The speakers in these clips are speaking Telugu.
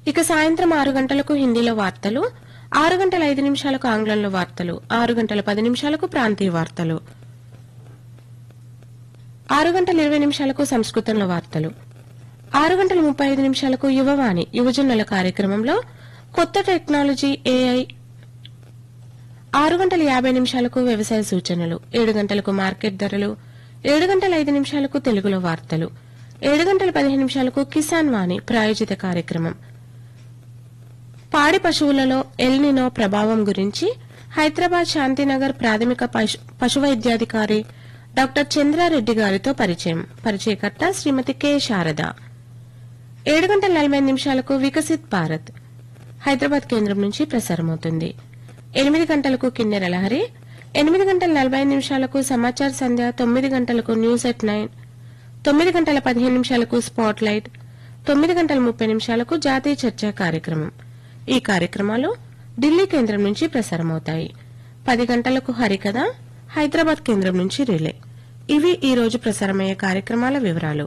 ఇక సాయంత్రం ఆరు గంటలకు హిందీలో వార్తలు ఆరు గంటల ఐదు నిమిషాలకు ఆంగ్లంలో వార్తలు ఆరు గంటల పది నిమిషాలకు ప్రాంతీయ వార్తలు ఆరు గంటల ఇరవై నిమిషాలకు సంస్కృతంలో వార్తలు ఆరు గంటల ముప్పై ఐదు నిమిషాలకు యువవాణి యువజనుల కార్యక్రమంలో కొత్త టెక్నాలజీ ఏఐ ఆరు గంటల యాభై నిమిషాలకు వ్యవసాయ సూచనలు ఏడు గంటలకు మార్కెట్ ధరలు ఏడు గంటల ఐదు నిమిషాలకు తెలుగులో వార్తలు ఏడు గంటల పదిహేను నిమిషాలకు కిసాన్ వాణి ప్రాయోజిత కార్యక్రమం పాడి పశువులలో ఎల్నినో ప్రభావం గురించి హైదరాబాద్ శాంతినగర్ ప్రాథమిక పశు- పశువైద్యాధికారి డాక్టర్ చంద్రారెడ్డి గారితో పరిచయం పరిచయకర్త శ్రీమతి కె శారద ఏడు గంటల నలభై నిమిషాలకు వికసిత్ భారత్ హైదరాబాద్ కేంద్రం నుంచి ప్రసారమవుతుంది ఎనిమిది గంటలకు కిన్నెర లహరి ఎనిమిది గంటల నలభై నిమిషాలకు సమాచార సంధ్య తొమ్మిది గంటలకు న్యూస్ ఎట్ నైన్ తొమ్మిది గంటల పదిహేను నిమిషాలకు స్పాట్ లైట్ తొమ్మిది గంటల ముప్పై నిమిషాలకు జాతీయ చర్చా కార్యక్రమం ఈ కార్యక్రమాలు ఢిల్లీ కేంద్రం నుంచి ప్రసారమవుతాయి పది గంటలకు హరికథ హైదరాబాద్ కేంద్రం నుంచి రిలే ఇవి ఈ రోజు ప్రసారమయ్యే కార్యక్రమాల వివరాలు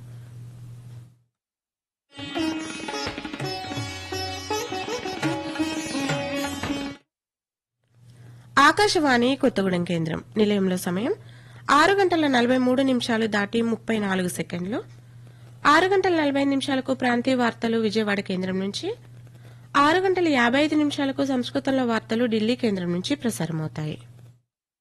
ఆకాశవాణి కొత్తగూడెం కేంద్రం నిలయంలో సమయం ఆరు గంటల నలభై మూడు నిమిషాలు దాటి ముప్పై నాలుగు సెకండ్లు ఆరు గంటల నలభై నిమిషాలకు ప్రాంతీయ వార్తలు విజయవాడ కేంద్రం నుంచి ఆరు గంటల యాభై ఐదు నిమిషాలకు సంస్కృతంలో వార్తలు ఢిల్లీ కేంద్రం నుంచి ప్రసారమవుతాయి